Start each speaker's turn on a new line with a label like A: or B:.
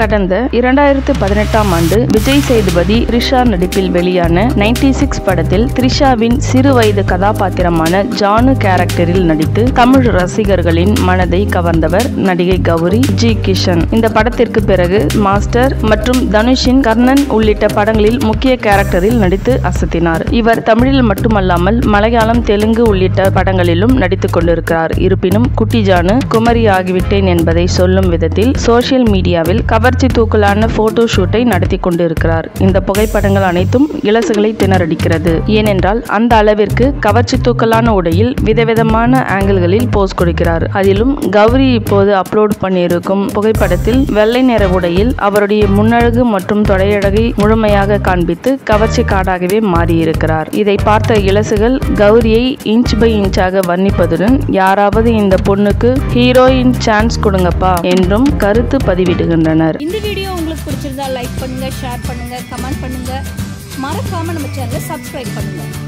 A: கடந்த இரண்டாயிரத்து பதினெட்டாம் ஆண்டு விஜய் சேதுபதி த்ரிஷா நடிப்பில் வெளியான நைன்டி சிக்ஸ் படத்தில் த்ரிஷாவின் சிறு வயது கதாபாத்திரமான ஜானு கேரக்டரில் நடித்து தமிழ் ரசிகர்களின் மனதை கவர்ந்தவர் நடிகை கௌரி ஜி கிஷன் இந்த படத்திற்கு பிறகு மாஸ்டர் மற்றும் தனுஷின் கர்ணன் உள்ளிட்ட படங்களில் முக்கிய கேரக்டரில் நடித்து அசத்தினார் இவர் தமிழில் மட்டுமல்லாமல் மலையாளம் தெலுங்கு உள்ளிட்ட படங்களிலும் நடித்துக் கொண்டிருக்கிறார் இருப்பினும் குட்டி ஜானு குமரி ஆகிவிட்டேன் என்பதை சொல்லும் விதத்தில் சோசியல் மீடியாவில் கவர்ச்சி தூக்கலான போட்டோ ஷூட்டை நடத்தி கொண்டிருக்கிறார் இந்த புகைப்படங்கள் அனைத்தும் இலசுகளை திணறடிக்கிறது ஏனென்றால் அந்த அளவிற்கு கவர்ச்சி தூக்கலான உடையில் விதவிதமான ஆங்கிள்களில் போஸ் கொடுக்கிறார் அதிலும் கௌரி இப்போது அப்லோட் பண்ணியிருக்கும் புகைப்படத்தில் வெள்ளை நிற உடையில் அவருடைய முன்னழகு மற்றும் தொடையழகை முழுமையாக காண்பித்து கவர்ச்சி காடாகவே மாறியிருக்கிறார் இதை பார்த்த இலசுகள் கௌரியை இன்ச் பை இன்ச்சாக வர்ணிப்பதுடன் யாராவது இந்த பொண்ணுக்கு ஹீரோயின் சான்ஸ் கொடுங்கப்பா என்றும் கருத்து பதிவிடுகின்றனர்
B: இந்த வீடியோ உங்களுக்கு பிடிச்சிருந்தா லைக் பண்ணுங்க ஷேர் பண்ணுங்க கமெண்ட் பண்ணுங்க மறக்காம நம்ம சேனலை சப்ஸ்கிரைப் பண்ணுங்க